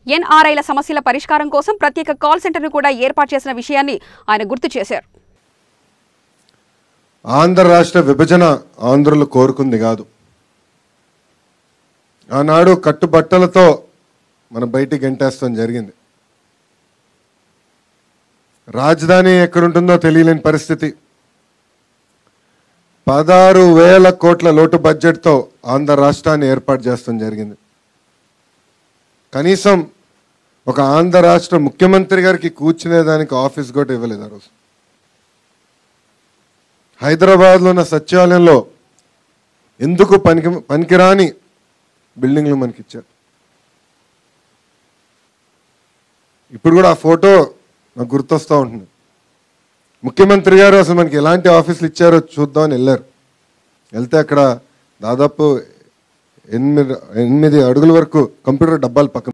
ఎన్ఆర్ఐల సమస్యల పరిష్కారం కోసం ప్రత్యేక కాల్ సెంటర్ను కూడా ఏర్పాటు చేసిన విషయాన్ని ఆయన గుర్తు చేశారు ఆంధ్ర రాష్ట్ర విభజన ఆంధ్రులు కోరుకుంది కాదు ఆనాడు కట్టుబట్టలతో మన బయటికి గంటేస్తాం జరిగింది రాజధాని ఎక్కడుంటుందో తెలియలేని పరిస్థితి పదహారు వేల కోట్ల లోటు బడ్జెట్తో ఆంధ్ర రాష్ట్రాన్ని ఏర్పాటు చేస్తాం జరిగింది కనీసం ఒక ఆంధ్ర రాష్ట్ర ముఖ్యమంత్రి గారికి కూర్చునేదానికి ఆఫీస్ కూడా ఇవ్వలేదు ఆ రోజు హైదరాబాద్లో ఉన్న సచివాలయంలో ఎందుకు పనికి పనికిరాని బిల్డింగ్లు మనకి ఇచ్చారు ఇప్పుడు కూడా ఆ ఫోటో నాకు గుర్తొస్తూ ఉంటుంది ముఖ్యమంత్రి గారు అసలు మనకి ఎలాంటి ఆఫీసులు ఇచ్చారో చూద్దామని వెళ్ళారు వెళ్తే అక్కడ దాదాపు ఎనిమిది ఎనిమిది అడుగుల వరకు కంప్యూటర్ డబ్బాలు పక్కన